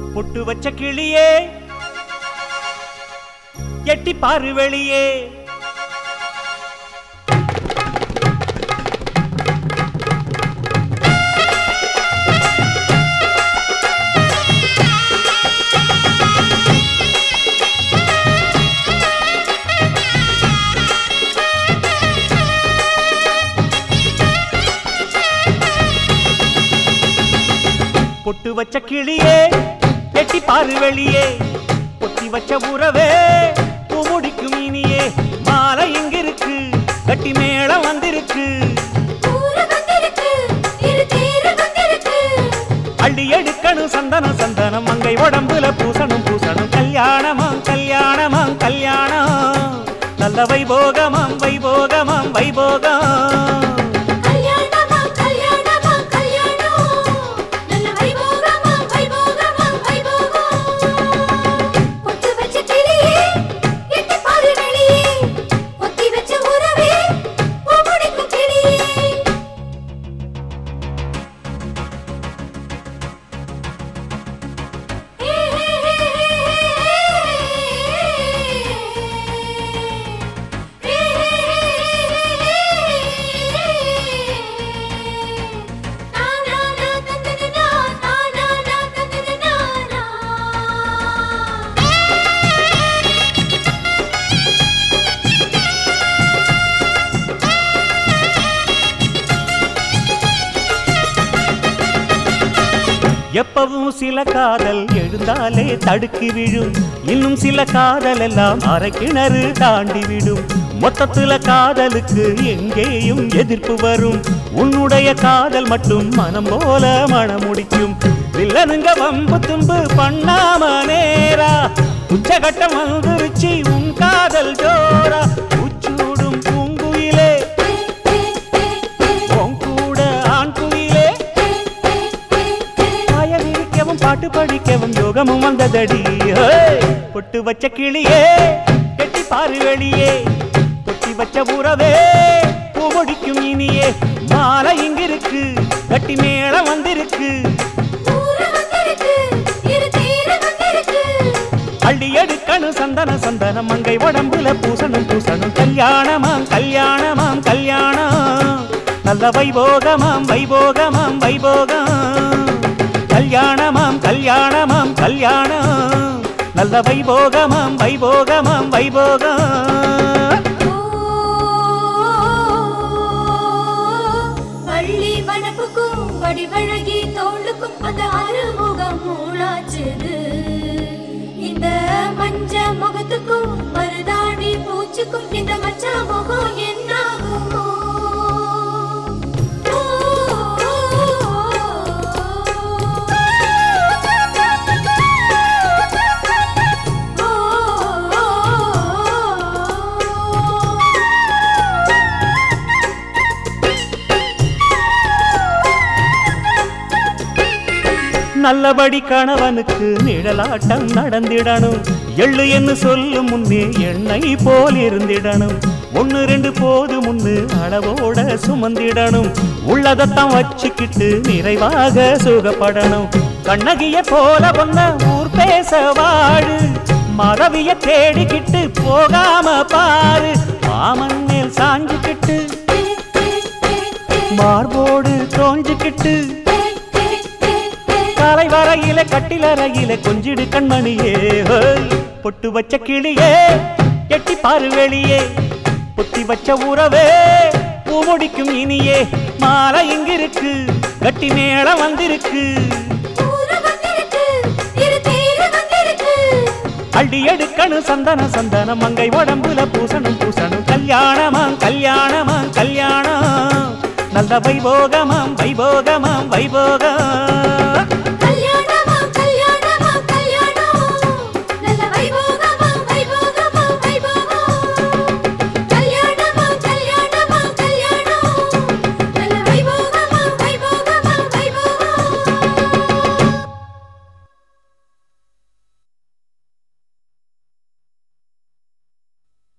பொட்டு வச்ச கிளியே எட்டி பாரு வெளியே பொட்டு வச்ச கிளியே எட்டி பாரு வெளியே பொத்தி வச்ச உறவே பூமுடிக்கும் இனியே மாலை எங்கிருக்கு கட்டி மேளம் வந்திருக்கு ஊரு வந்திருக்கு இரு தேரு வந்திருக்கு அள்ளி எடுக்கணும் சந்தனம் சந்தனம் மங்கை உடம்புல பூசணும் பூசணும் கல்யாணமாம் கல்யாணமாம் கல்யாணம் நல்ல வைபோகமாம் வைபோகமாம் வைபோகம் கல்யாணமா கல்யாணமா கல்யாணம் நல்ல வைபோகமா வைபோகமா வைபோகம் பொட்டு வச்ச கிளியே எட்டி பாரு வெளியே பொத்தி வச்ச உறவே பூமுடிக்கும் கிளியே எப்பவும் சில காதல் எழுந்தாலே தடுக்கி விழும் இன்னும் சில காதல் எல்லாம் அரை கிணறு தாண்டி விடும் மொத்தத்துல காதலுக்கு எங்கேயும் எதிர்ப்பு வரும் உன்னுடைய காதல் மட்டும் மனம் போல மனமுடிக்கும் வில்லனுங்க வம்பு தும்பு பண்ணாம நேரா உச்சகட்டம் வந்துருச்சு உன் காதல் ஜோரா உச்சூடும் பூங்குயிலே உன் கூட ஆண் குயிலே பாயவிரிக்கவும் பாட்டு படிக்கவும் யோகமும் வந்ததடி ஹேய்! பொட்டு வச்ச கிளியே கெட்டி பாரு வெளியே பொட்டி வச்ச உறவே பூமுடிக்கும் இனியே மாலை இங்கிருக்கு கட்டி மேளம் வந்திருக்கு ஊரு வந்திருக்கு இரு தேரு வந்திருக்கு அள்ளி எடுக்கணும் சந்தன சந்தனம் மங்கை உடம்புல பூசணும் பூசணும் கல்யாணமாம் கல்யாணமாம் கல்யாணம் நல்ல வைபோகமாம் வைபோகமாம் வைபோகம் கல்யாணமாம் கல்யாணமாம் கல்யாணம் நல்ல வைபோகமாம் வைபோகமாம் வைபோகம் வள்ளி வனப்புக்கும் வடிவழகி தோளுக்கும் அந்த அறுமுகம் மூளாச்சுது இந்த மஞ்ச முகத்துக்கும் மருதாணி பூச்சுக்கும் இந்த மச்சா முகம் என்னாகுமோ ஓ, ஓ, ஓ, ஓ. நல்லபடி கணவனுக்கு நிழலாட்டம் நடந்திடணும் எள்ளு என்று சொல்லும் முன்னே எண்ணெய் போல் இருந்திடணும் ஒன்னு ரெண்டு போது முன்னு அளவோட சுமந்திடணும் உள்ளதத்தான் வச்சுக்கிட்டு நிறைவாக சுகப்படணும் கண்ணகிய போல பொண்ண ஊர் பேச வாழு மறவிய தேடிக்கிட்டு போகாம பாரு மாமன் மேல் சாஞ்சுக்கிட்டு மார்போடு தோஞ்சுக்கிட்டு காலை வரையில கட்டிலறையில கொஞ்சிடு கண்மணியே ஹோய். பொட்டு வச்ச கிளியே எட்டி பாரு வெளியே பொத்தி வச்ச உறவே பூமுடிக்கும் இனியே மாலை இங்கிருக்கு கட்டி மேளம் வந்திருக்கு ஊரு வந்திருக்கு இரு தேரு வந்திருக்கு அள்ளி எடுக்கணும் சந்தன சந்தனம் மங்கை உடம்புல பூசணும் பூசணும் கல்யாணமாம் கல்யாணமாம் கல்யாணம் நல்ல வைபோகமாம் வைபோகமாம் வைபோகம்